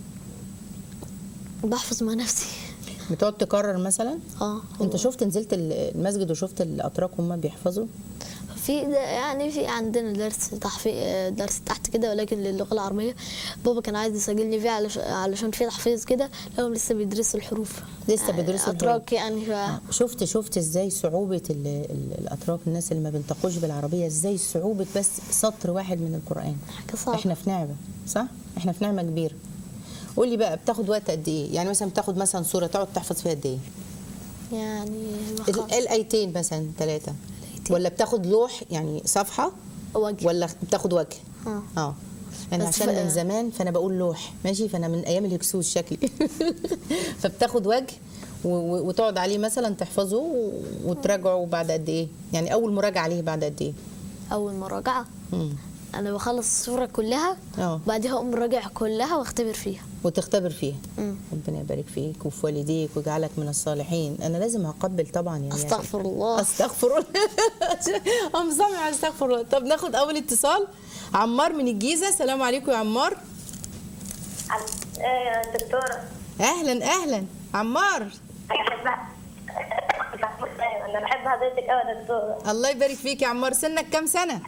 بحفظ مع نفسي بتقعد تكرر مثلا اه انت شفت نزلت المسجد وشفت الاتراك هم بيحفظوا في ده- يعني في عندنا درس تحفيظ درس تحت كده ولكن للغه العربيه بابا كان عايز يسجلني فيه علش- علشان في تحفيظ كده لهم لسه بيدرسوا الحروف لسه يعني بيدرسوا اتراك يعني ف... شفت شفت ازاي صعوبة ال- ال- الاتراك الناس اللي ما بينطقوش بالعربية ازاي صعوبة بس سطر واحد من القرآن حاجه صعبه احنا في نعمة صح احنا في نعمة كبيرة قول لي بقى بتاخد وقت قد ايه يعني مثلا بتاخد مثلا سورة تقعد تحفظ فيها قد ايه يعني ال- بخاف. الايتين مثلا ثلاثة الآيتين. ولا بتاخد لوح يعني صفحة وجه ولا بتاخد وجه اه اه انا بس عشان ف- من زمان فانا بقول لوح ماشي فانا من ايام الهكسوس شكلي فبتاخد وجه و- و- وتقعد عليه مثلا تحفظه و- وتراجعه بعد قد ايه يعني اول مراجعه عليه بعد قد ايه اول مراجعه مم. انا بخلص الصوره كلها اه وبعدها اقوم راجع كلها واختبر فيها وتختبر فيها مم. ربنا يبارك فيك وفي والديك ويجعلك من الصالحين انا لازم هقبل طبعا يعني استغفر الله استغفر الله ام سامع استغفر الله طب ناخد اول اتصال عمار من الجيزه السلام عليكم يا عمار ايه يا دكتورة اهلا اهلا عمار انا بحبها انا بحب حضرتك قوي يا دكتورة الله يبارك فيك يا عمار سنك كام سنه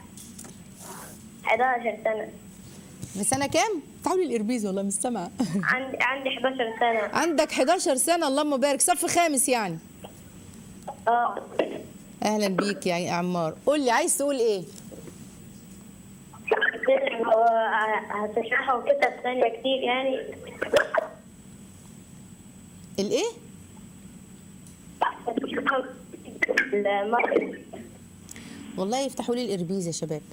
11 سنة في سنه كام تعالوا الاربيز والله مش سامعه عندي عندي 11 سنة عندك 11 سنه اللهم بارك صف خامس يعني اه اهلا بيك يا عمار قول لي عايز تقول ايه هو هتشرحوا كتب ثانية كتير يعني الايه هتشرحوا المرة والله يفتحوا لي الاربيز يا شباب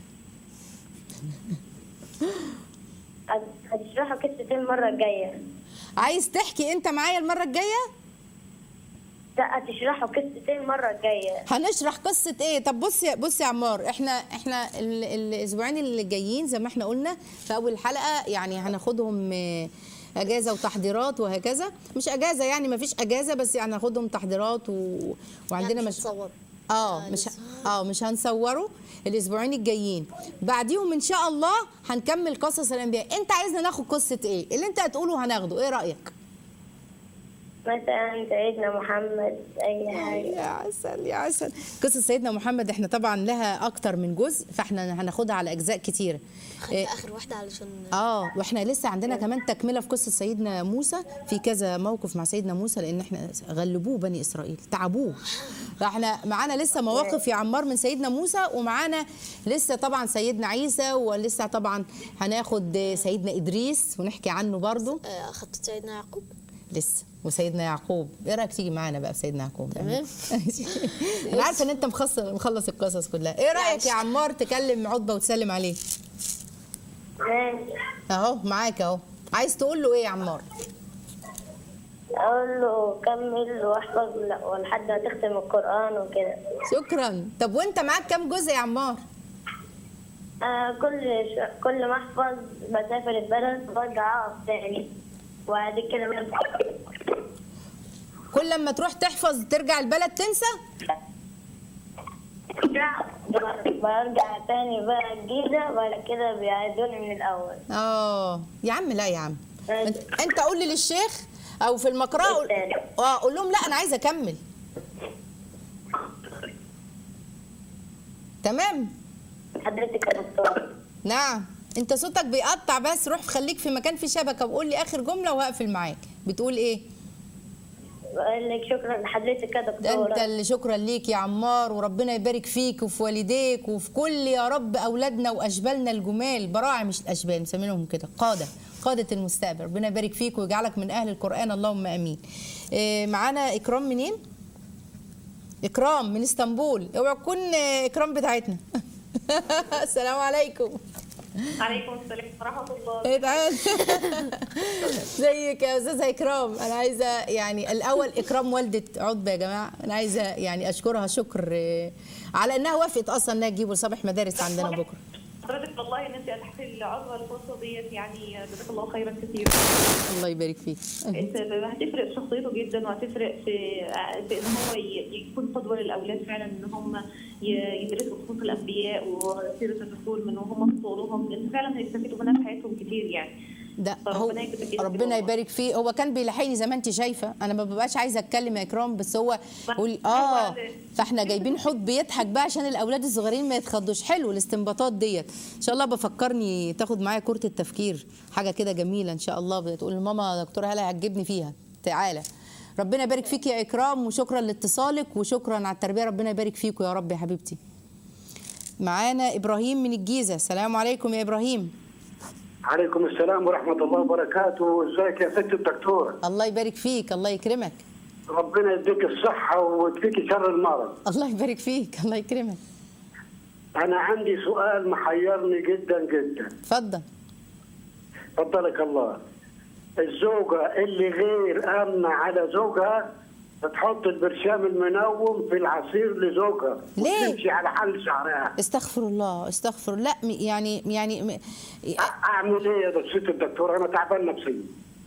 هتشرحوا كتبتين المرة الجاية عايز تحكي انت معايا المره الجايه لا هتشرحوا قصتين المرة الجاية هنشرح قصه ايه طب بص يا بص يا عمار احنا احنا ال- الاسبوعين اللي جايين زي ما احنا قلنا في اول حلقه يعني هناخدهم آه، اجازه وتحضيرات وهكذا مش اجازه يعني ما فيش اجازه بس يعني هناخدهم تحضيرات و... وعندنا يعني مش مش هتصور اه مش اه مش هنصوره الاسبوعين الجايين بعديهم ان شاء الله هنكمل قصص الانبياء انت عايزنا ناخد قصه ايه اللي انت هتقوله هناخده ايه رايك مثلا سيدنا محمد أي حاجة يا عسل يا عسل قصه سيدنا محمد احنا طبعا لها اكتر من جزء فاحنا هناخدها على اجزاء كتيره خلي اخر واحده علشان اه واحنا لسه عندنا كمان تكمله في قصه سيدنا موسى في كذا موقف مع سيدنا موسى لان احنا غلبوه بني اسرائيل تعبوه فاحنا معانا لسه مواقف يا عمار من سيدنا موسى ومعانا لسه طبعا سيدنا عيسى ولسه طبعا هناخد سيدنا ادريس ونحكي عنه برضو آه، اخدت سيدنا يعقوب لسه وسيدنا يعقوب ايه رايك تيجي معانا بقى في سيدنا يعقوب تمام. انا عارفه ان انت مخلص مخلص القصص كلها ايه رايك يا عمار تكلم عتبه وتسلم عليه ماشي اهو معاك اهو عايز تقول له ايه يا عمار أقول له كمل واحفظ ل- ولحد ما تختم القرآن وكده شكرا طب وانت معاك كام جزء يا عمار آه كل ش... كل ما أحفظ بسافر البلد وأرجع أقف تاني وبعد كده برجع كل لما تروح تحفظ ترجع البلد تنسى برجع تاني بقى الجيزة وبعد كده بيعيدوني من الأول اه يا عم لا يا عم ماشي. انت, انت قول لي للشيخ او في المقرأة قول... التاني. اه قول لهم لا انا عايزه اكمل تمام حضرتك يا دكتور نعم انت صوتك بيقطع بس روح خليك في مكان فيه شبكه وقول لي اخر جمله وهقفل معاك بتقول ايه بقول لك شكرا لحضرتك يا ده انت دكتورة اللي شكرا ليك يا عمار وربنا يبارك فيك وفي والديك وفي كل يا رب اولادنا واشبالنا الجمال براعي مش الاشبال مسمينهم كده قاده قاده المستقبل ربنا يبارك فيك ويجعلك من اهل القران اللهم امين إيه معانا اكرام منين اكرام من اسطنبول اوعى تكون آه، اكرام بتاعتنا السلام عليكم عليكم السلام ورحمة الله ايه تعال زيك يا استاذه اكرام انا عايزه يعني الاول اكرام والده عتبه يا جماعه انا عايزه يعني اشكرها شكر آه، على انها وافقت اصلا انها تجيب صباح مدارس عندنا بكره حضرتك والله ان انت اتحت العضوة الفرصة ديت يعني جزاك الله خيرا كثير الله يبارك فيك انت هتفرق في شخصيته جدا وهتفرق في في ان هو ي- يكون قدوة للاولاد فعلا ان هم ي- يدرسوا خصوص الانبياء وسيرة الرسول من وهم في صغرهم لان فعلا هيستفيدوا منها في حياتهم كتير يعني ده هو ربنا يكتب جدا ربنا والله. يبارك فيه هو كان بيلحقني زي ما انت شايفه انا ما ببقاش عايزه اتكلم يا اكرام بس هو يقول اه فاحنا جايبين حوت بيضحك بقى عشان الاولاد الصغيرين ما يتخضوش حلو الاستنباطات ديت ان شاء الله بفكرني تاخد معايا كره التفكير حاجه كده جميله ان شاء الله بتقول لماما دكتوره هلا هتجيبني فيها تعالى ربنا يبارك فيك يا اكرام وشكرا لاتصالك وشكرا على التربيه ربنا يبارك فيكم يا رب يا حبيبتي معانا ابراهيم من الجيزه السلام عليكم يا ابراهيم عليكم السلام ورحمة الله وبركاته ازيك يا ست الدكتورة الله يبارك فيك الله يكرمك ربنا يديك الصحة ويكفيك شر المرض الله يبارك فيك الله يكرمك أنا عندي سؤال محيرني جدا جدا اتفضل فضلك الله الزوجة اللي غير آمنة على زوجها بتحط البرشام المنوم في العصير لزوجها ليه؟ وتمشي على حل شعرها استغفر الله استغفر لا م- يعني يعني م- أعمل إيه يا ست الدكتورة أنا تعبان نفسيا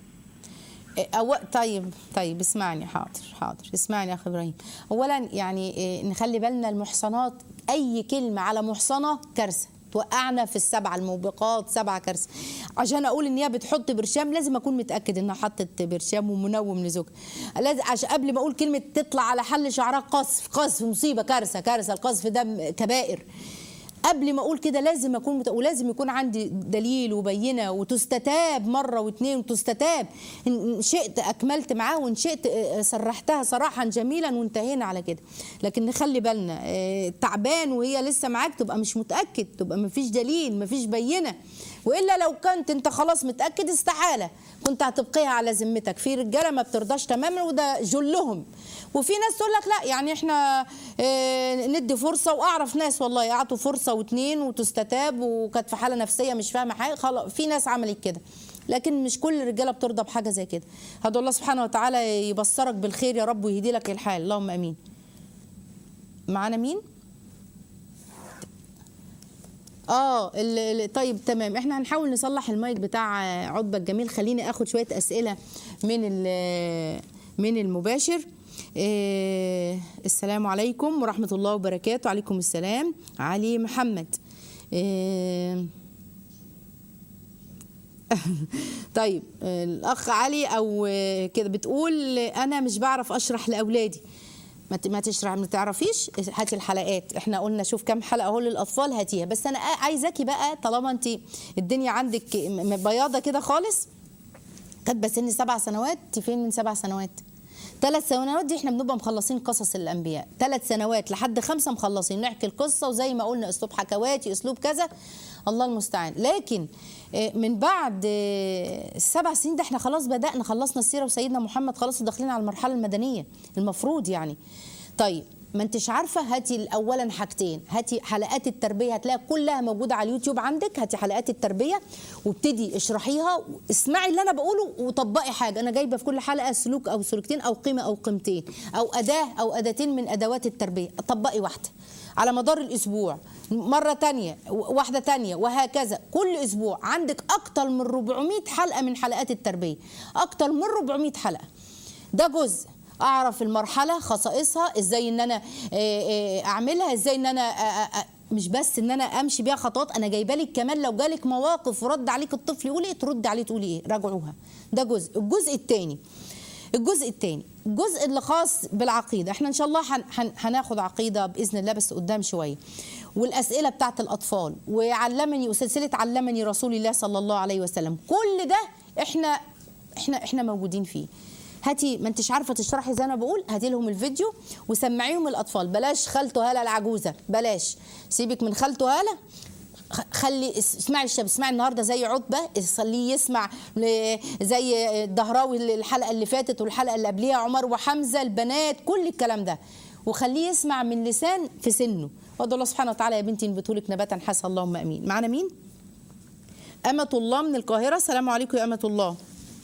أو طيب طيب اسمعني حاضر حاضر اسمعني يا اخي ابراهيم اولا يعني إيه، نخلي بالنا المحصنات اي كلمه على محصنه كارثه توقعنا في السبعه الموبقات سبعه كارثه عشان اقول ان هي بتحط برشام لازم اكون متاكد انها حطت برشام ومنوم لزوجها لازم عشان قبل ما اقول كلمه تطلع على حل شعرها قذف قذف مصيبه كارثه كارثه القذف ده م- كبائر قبل ما اقول كده لازم اكون مت... ولازم يكون عندي دليل وبينه وتستتاب مره واثنين وتستتاب ان إن شئت اكملت معاه وان شئت آه، سرحتها سراحا جميلا وانتهينا على كده لكن نخلي بالنا آه، تعبان وهي لسه معاك تبقى مش متاكد تبقى مفيش دليل مفيش بينه والا لو كنت انت خلاص متاكد استحاله كنت هتبقيها على ذمتك في رجاله ما بترضاش تماما وده جلهم وفي ناس تقول لك لا يعني احنا اه ندي فرصه واعرف ناس والله اعطوا فرصه واتنين وتستتاب وكانت في حاله نفسيه مش فاهمه حاجه خلاص في ناس عملت كده لكن مش كل الرجاله بترضى بحاجه زي كده هدعو الله سبحانه وتعالى يبصرك بالخير يا رب ويهدي لك الحال اللهم امين معانا مين اه ال- ال- طيب تمام احنا هنحاول نصلح المايك بتاع عتبه الجميل خليني اخد شويه اسئله من ال- من المباشر إيه السلام عليكم ورحمة الله وبركاته عليكم السلام علي محمد إيه طيب الاخ علي او كده بتقول انا مش بعرف اشرح لاولادي ما ت- ما تشرح ما تعرفيش هاتي الحلقات احنا قلنا شوف كام حلقه اهو للاطفال هاتيها بس انا عايزاكي بقى طالما انت الدنيا عندك م- بياضه كده خالص كاتبه سن سبع سنوات انت فين من سبع سنوات ثلاث سنوات دي احنا بنبقى مخلصين قصص الانبياء ثلاث سنوات لحد خمسه مخلصين نحكي القصه وزي ما قلنا اسلوب حكواتي اسلوب كذا الله المستعان لكن آه، من بعد آه، السبع سنين ده احنا خلاص بدانا خلصنا السيره وسيدنا محمد خلاص داخلين على المرحله المدنيه المفروض يعني طيب ما انتش عارفه هاتي اولا حاجتين هاتي حلقات التربيه هتلاقي كلها موجوده على اليوتيوب عندك هاتي حلقات التربيه وابتدي اشرحيها اسمعي اللي انا بقوله وطبقي حاجه انا جايبه في كل حلقه سلوك او سلوكتين او قيمه او قيمتين او اداه او اداتين من ادوات التربيه طبقي واحده على مدار الاسبوع مره تانية واحده تانية وهكذا كل اسبوع عندك اكتر من 400 حلقه من حلقات التربيه اكتر من 400 حلقه ده جزء اعرف المرحله خصائصها ازاي ان انا آه، آه، اعملها ازاي ان انا آه، آه، مش بس ان انا امشي بيها خطوات انا جايبه لك كمان لو جالك مواقف ورد عليك الطفل يقول ايه ترد عليه تقولي ايه راجعوها ده جزء الجزء الثاني الجزء الثاني الجزء اللي خاص بالعقيده احنا ان شاء الله هن- هن- هناخد عقيده باذن الله بس قدام شويه والاسئله بتاعت الاطفال وعلمني وسلسله علمني رسول الله صلى الله عليه وسلم كل ده احنا احنا احنا موجودين فيه هاتي ما انتش عارفه تشرحي زي ما بقول هاتي لهم الفيديو وسمعيهم الاطفال بلاش خالته هاله العجوزه بلاش سيبك من خالته هاله خ- خلي اس- اسمعي الشاب اسمعي النهارده زي عتبه خليه يسمع ل- زي الدهراوي الحلقه اللي فاتت والحلقه اللي قبليها عمر وحمزه البنات كل الكلام ده وخليه يسمع من لسان في سنه وادعو الله سبحانه وتعالى يا بنتي ينبتولك نباتا حسنا اللهم امين معانا مين أمة الله من القاهرة السلام عليكم يا أمة الله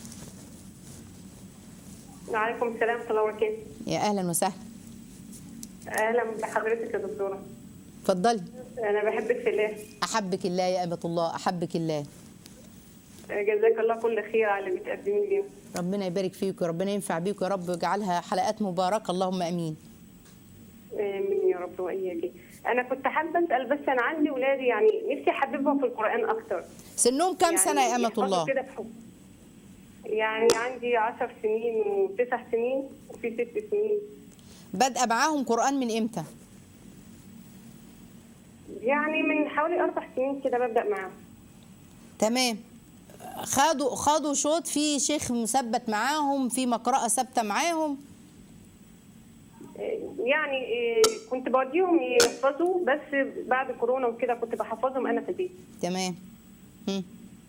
وعليكم السلام ورحمة الله وبركاته. يا أهلا وسهلا أهلا بحضرتك يا دكتورة. اتفضلي أنا بحبك في الله. أحبك الله يا أمة الله أحبك الله جزاك الله كل خير على اللي بتقدميه لي. ربنا يبارك فيك وربنا ينفع بيك يا رب ويجعلها حلقات مباركة اللهم أمين آمين يا رب وإياك. أنا كنت حابة أسأل بس أنا عندي ولادي يعني نفسي أحببهم في القرآن أكتر. سنهم كام يعني سنة يا أمة يحفظوا الله كده بحب. يعني عندي عشر سنين وتسع سنين وفي ست سنين. بادئة معاهم قرآن من إمتى يعني من حوالي أربع سنين كده ببدأ معاهم. تمام خدوا خدوا شوط في شيخ مثبت معاهم في مقرأة ثابتة معاهم يعني إيه، كنت بوديهم يحفظوا بس بعد كورونا وكده كنت بحفظهم أنا في البيت. تمام هم.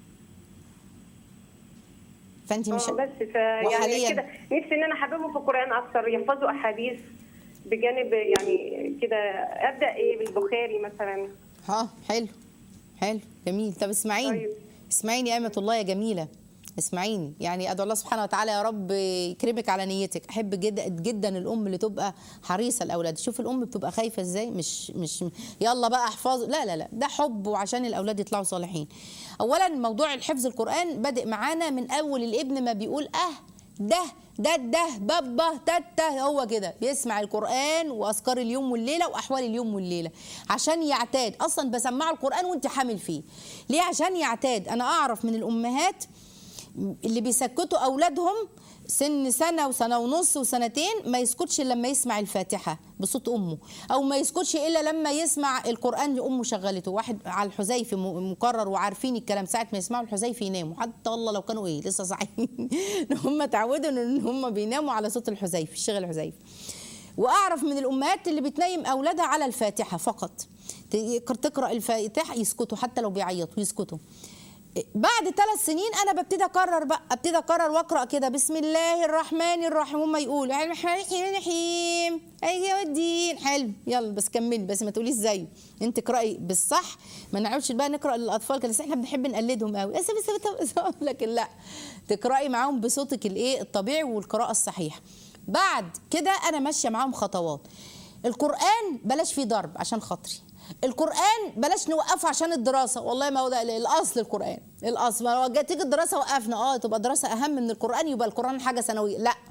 فانت مش اه بس فيعني وحالياً- كده نفسي ان انا احببهم في القران اكتر يحفظوا احاديث بجانب يعني كده ابدا ايه بالبخاري مثلا ها حلو حلو جميل طب اسمعيني طيب. اسمعيني يا أمة الله يا جميلة اسمعيني يعني ادعو الله سبحانه وتعالى يا رب يكرمك على نيتك احب جدا جدا الام اللي تبقى حريصه الاولاد شوف الام بتبقى خايفه ازاي مش مش يلا بقى احفظوا لا لا لا ده حب وعشان الاولاد يطلعوا صالحين اولا موضوع الحفظ القران بادئ معانا من اول الابن ما بيقول اه ده ده ده بابا تتا هو كده بيسمع القران واذكار اليوم والليله واحوال اليوم والليله عشان يعتاد اصلا بسمعه القران وانت حامل فيه ليه عشان يعتاد انا اعرف من الامهات اللي بيسكتوا اولادهم سن سنه وسنه ونص وسنتين ما يسكتش الا لما يسمع الفاتحه بصوت امه او ما يسكتش الا لما يسمع القران اللي امه شغلته واحد على الحذيفي م- مكرر وعارفين الكلام ساعه ما يسمعوا الحذيفي يناموا حتى والله لو كانوا ايه لسه صاحيين هم اتعودوا ان هم بيناموا على صوت الحذيفي الشيخ الحذيفي واعرف من الامهات اللي بتنيم اولادها على الفاتحه فقط ت- تقرا الفاتحه يسكتوا حتى لو بيعيطوا يسكتوا بعد ثلاث سنين انا ببتدي اكرر بقى ابتدي اكرر واقرا كده بسم الله الرحمن الرحيم هم يقولوا يعني الرحمن الرحيم ايوه الدين حلو يلا بس كملي بس ما تقوليش زيه انت اقراي بالصح ما نقعدش بقى نقرا للاطفال كده بس احنا بنحب نقلدهم قوي بس بس بس لكن لا تقراي معاهم بصوتك الايه الطبيعي والقراءه الصحيحه بعد كده انا ماشيه معاهم خطوات القران بلاش فيه ضرب عشان خاطري القران بلاش نوقفه عشان الدراسه والله ما هو ده الاصل القران الاصل ما لو جت تيجي الدراسه وقفنا اه تبقى الدراسه اهم من القران يبقى القران حاجه ثانويه لا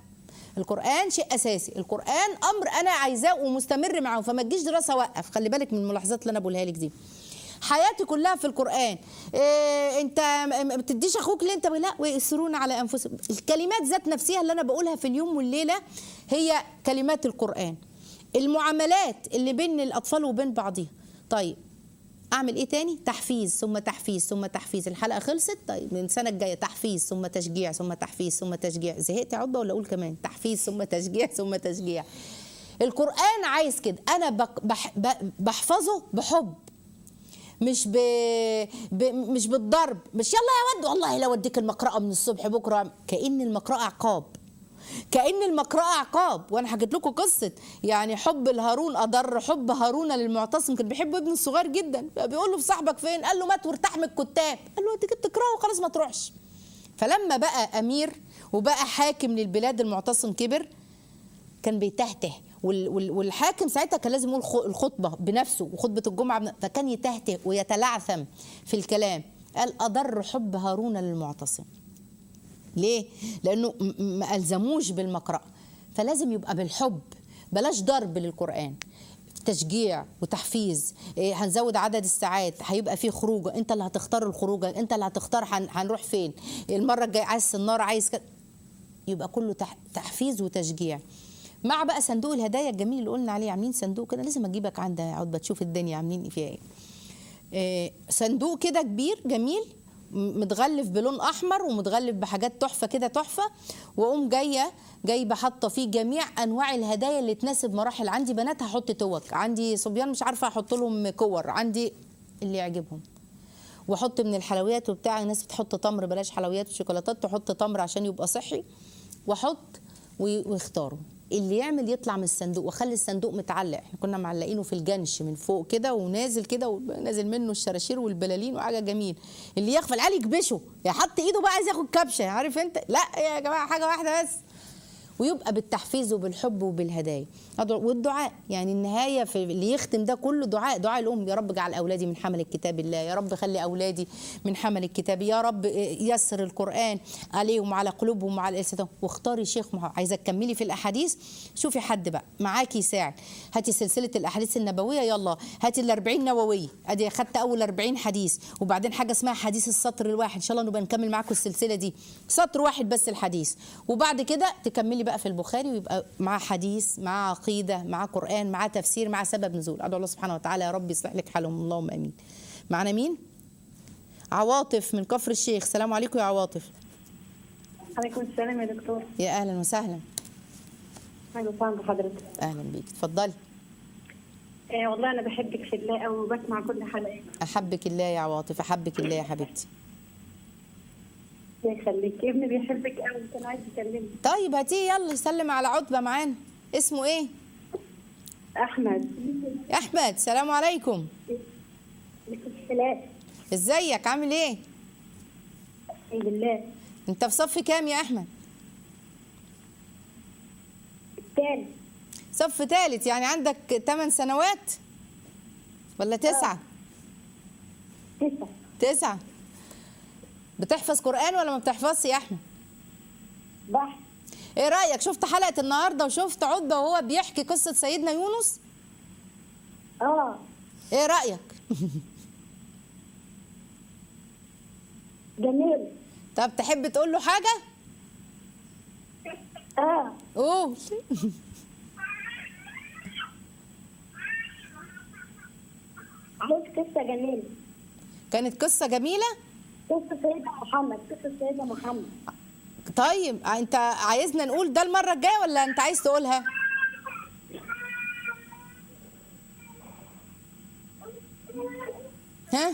القران شيء اساسي القران امر انا عايزاه ومستمر معاه فما تجيش دراسه وقف خلي بالك من الملاحظات اللي انا بقولها لك دي حياتي كلها في القران إيه انت م- ما بتديش اخوك اللي انت لا ويؤثرون على انفسهم الكلمات ذات نفسها اللي انا بقولها في اليوم والليله هي كلمات القران المعاملات اللي بين الاطفال وبين بعضها طيب اعمل ايه تاني تحفيز ثم تحفيز ثم تحفيز الحلقه خلصت طيب من السنه الجايه تحفيز ثم تشجيع ثم تحفيز ثم تشجيع زهقت يا عضه ولا اقول كمان تحفيز ثم تشجيع ثم تشجيع القران عايز كده انا بق- بح ب- بحفظه بحب مش ب... ب... مش بالضرب مش يلا يا ود والله لو اديك المقرأة من الصبح بكره كأن المقرأة عقاب كأن المقرأة عقاب وانا حكيت لكم قصة يعني حب الهارون اضر حب هارون للمعتصم كان بيحب ابنه الصغير جدا فبيقول له في صاحبك فين قال له مات وارتاح من الكتاب قال له انت كنت تكرهه خلاص ما تروحش فلما بقى امير وبقى حاكم للبلاد المعتصم كبر كان بيتهته وال- وال- والحاكم ساعتها كان لازم يقول خ- الخطبه بنفسه وخطبه الجمعه بن- فكان يتهته ويتلعثم في الكلام قال اضر حب هارون للمعتصم ليه؟ لانه م- م- ما الزموش بالمقرأ فلازم يبقى بالحب بلاش ضرب للقران تشجيع وتحفيز إيه هنزود عدد الساعات هيبقى في خروجه انت اللي هتختار الخروجه انت اللي هتختار هن- هنروح فين المره الجايه عايز سناره عايز كده يبقى كله تح- تحفيز وتشجيع مع بقى صندوق الهدايا الجميل اللي قلنا عليه عاملين صندوق كده لازم اجيبك عندها يا عقبه تشوف الدنيا عاملين فيها ايه آه، صندوق كده كبير جميل م- متغلف بلون احمر ومتغلف بحاجات تحفه كده تحفه واقوم جايه جايبه حاطه فيه جميع انواع الهدايا اللي تناسب مراحل عندي بنات هحط توك عندي صبيان مش عارفه احط لهم كور عندي اللي يعجبهم واحط من الحلويات وبتاع الناس بتحط تمر بلاش حلويات وشوكولاتات تحط تمر عشان يبقى صحي واحط وي- ويختاروا اللي يعمل يطلع من الصندوق واخلي الصندوق متعلق احنا كنا معلقينه في الجنش من فوق كده ونازل كده ونازل منه الشراشير والبلالين وحاجه جميل اللي يغفل عليه يكبشه يا حط ايده بقى عايز ياخد كبشه عارف انت لا يا جماعه حاجه واحده بس ويبقى بالتحفيز وبالحب وبالهدايا أدعو- والدعاء يعني النهايه في اللي يختم ده كله دعاء دعاء الام يا رب اجعل اولادي من حمل الكتاب الله يا رب خلي اولادي من حمل الكتاب يا رب يسر القران عليهم وعلى قلوبهم وعلى السنتهم واختاري شيخ مح- عايزه تكملي في الاحاديث شوفي حد بقى معاكي يساعد هاتي سلسله الاحاديث النبويه يلا هاتي ال 40 نوويه ادي اخدت اول 40 حديث وبعدين حاجه اسمها حديث السطر الواحد ان شاء الله نبقى نكمل معاكم السلسله دي سطر واحد بس الحديث وبعد كده تكملي بقى في البخاري ويبقى مع حديث مع عقيده مع قران مع تفسير مع سبب نزول ادعو الله سبحانه وتعالى يا رب يصلح لك حالهم اللهم امين معنا مين عواطف من كفر الشيخ السلام عليكم يا عواطف عليكم السلام يا دكتور يا اهلا وسهلا اهلا وسهلا بحضرتك اهلا بيك اتفضلي آه والله انا بحبك في الله قوي وبسمع كل حلقات احبك الله يا عواطف احبك الله يا حبيبتي الله يخليك ابني بيحبك قوي كان عايز يكلمني طيب هاتيه يلا يسلم على عتبه معانا اسمه ايه احمد يا احمد سلام عليكم عليكم السلام ازيك عامل ايه الحمد لله انت في صف كام يا احمد الثاني صف ثالث يعني عندك 8 سنوات ولا تسعة تسعة تسعة بتحفظ قرآن ولا ما بتحفظش يا احمد بحث ايه رأيك شفت حلقة النهاردة وشفت عتبة وهو بيحكي قصة سيدنا يونس اه ايه رأيك جميل طب تحب تقول له حاجة اه قول عاوز قصة جميلة كانت قصة جميلة قصة سيدنا محمد قصة سيدنا محمد طيب انت عايزنا نقول ده المرة الجاية ولا انت عايز تقولها ها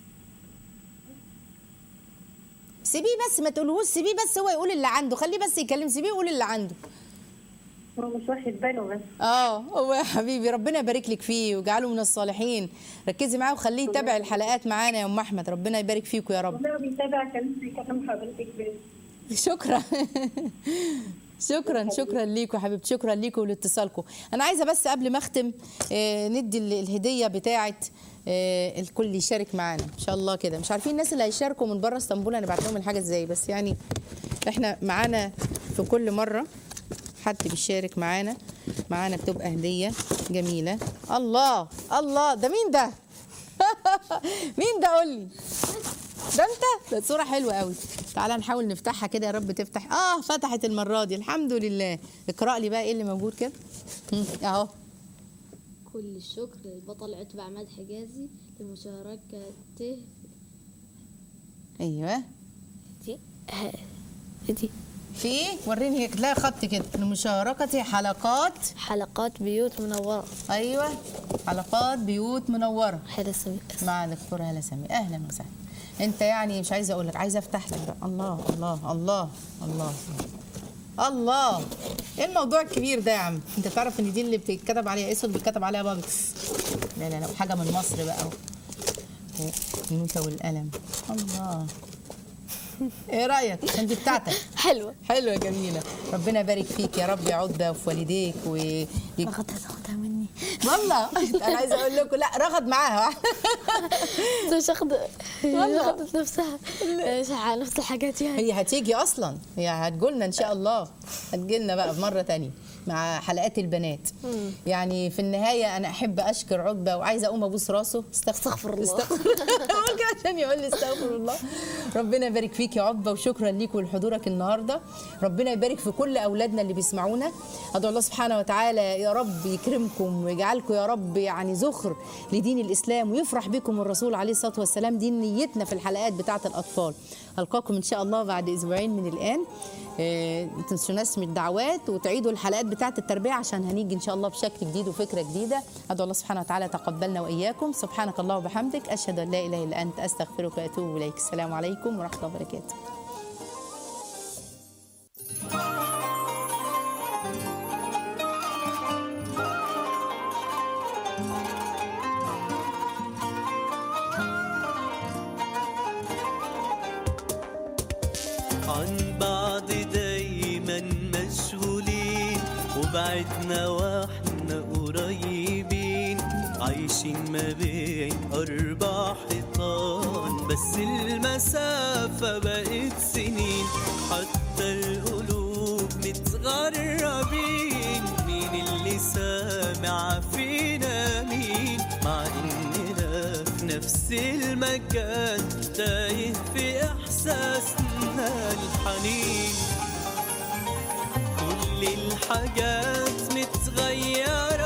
سيبيه بس ما تقولهوش سيبيه بس هو يقول اللي عنده خليه بس يكلم سيبيه يقول اللي عنده هو مش واخد باله بس اه هو يا حبيبي ربنا يبارك لك فيه ويجعله من الصالحين ركزي معاه وخليه يتابع الحلقات معانا يا ام احمد ربنا يبارك فيكم يا رب والله بيتابع كان بيكلم حضرتك بس شكرا شكرا شكرا ليكم يا حبيبتي شكرا ليكم ولاتصالكم انا عايزه بس قبل ما اختم آه، ندي ال- الهديه بتاعه آه، الكل يشارك معانا ان شاء الله كده مش عارفين الناس اللي هيشاركوا من بره اسطنبول هنبعت لهم الحاجه ازاي بس يعني احنا معانا في كل مره حد بيشارك معانا معانا بتبقى هديه جميله الله الله ده مين ده مين ده قول لي ده انت ده صوره حلوه قوي تعالى نحاول نفتحها كده يا رب تفتح اه فتحت المره دي الحمد لله اقرا لي بقى ايه اللي موجود كده هم، اهو كل الشكر للبطل عتبة عماد حجازي لمشاركته ايوه دي ها- دي في وريني هيك تلاقي خط كده لمشاركه حلقات حلقات بيوت منورة ايوه حلقات بيوت منوره حدا سمي مع دكتور هلا سامي اهلا وسهلا انت يعني مش عايزه اقول لك عايزه افتح لك بقى الله الله الله الله الله ايه الموضوع الكبير ده يا عم انت تعرف ان دي اللي بتتكتب عليها اسود بيتكتب عليها بابكس لا لا لا حاجه من مصر بقى النوتة والقلم الله ايه رايك انت بتاعتك حلوة حلوه جميله ربنا يبارك فيك يا رب يعود وفي والديك ويك اخدها تاخدها مني والله انا عايزه اقول لكم لا رغد معاها مش اخد والله. اخدت نفسها مش على نفس الحاجات يعني هي هتيجي اصلا هي هتجولنا ان شاء الله هتجيلنا بقى مره تانية مع حلقات البنات يعني في النهايه انا احب اشكر عقبه وعايزه اقوم ابوس راسه استغفر الله. استغفر ممكن عشان يقول لي استغفر الله ربنا يبارك فيك يا عقبه وشكرا ليك ولحضورك النهارده ربنا يبارك في كل اولادنا اللي بيسمعونا ادعو الله سبحانه وتعالى يا رب يكرمكم ويجعلكم يا رب يعني زخر لدين الاسلام ويفرح بكم الرسول عليه الصلاه والسلام دي نيتنا في الحلقات بتاعه الاطفال القاكم ان شاء الله بعد اسبوعين من الان آه، ما تنسوناش من الدعوات وتعيدوا الحلقات بتاعه التربيه عشان هنيجي ان شاء الله بشكل جديد وفكره جديده ادعو الله سبحانه وتعالى تقبلنا واياكم سبحانك الله وبحمدك اشهد ان لا اله الا انت استغفرك واتوب اليك السلام عليكم ورحمه الله وبركاته عن بعض دايما مشغولين وبعدنا واحنا قريبين عايشين ما بين أربع حيطان بس المسافة بقت سنين حتى القلوب متغربين مين اللي سامع فينا مين مع إننا في نفس المكان تايه في إحساسنا الحنين كل الحاجات متغيرة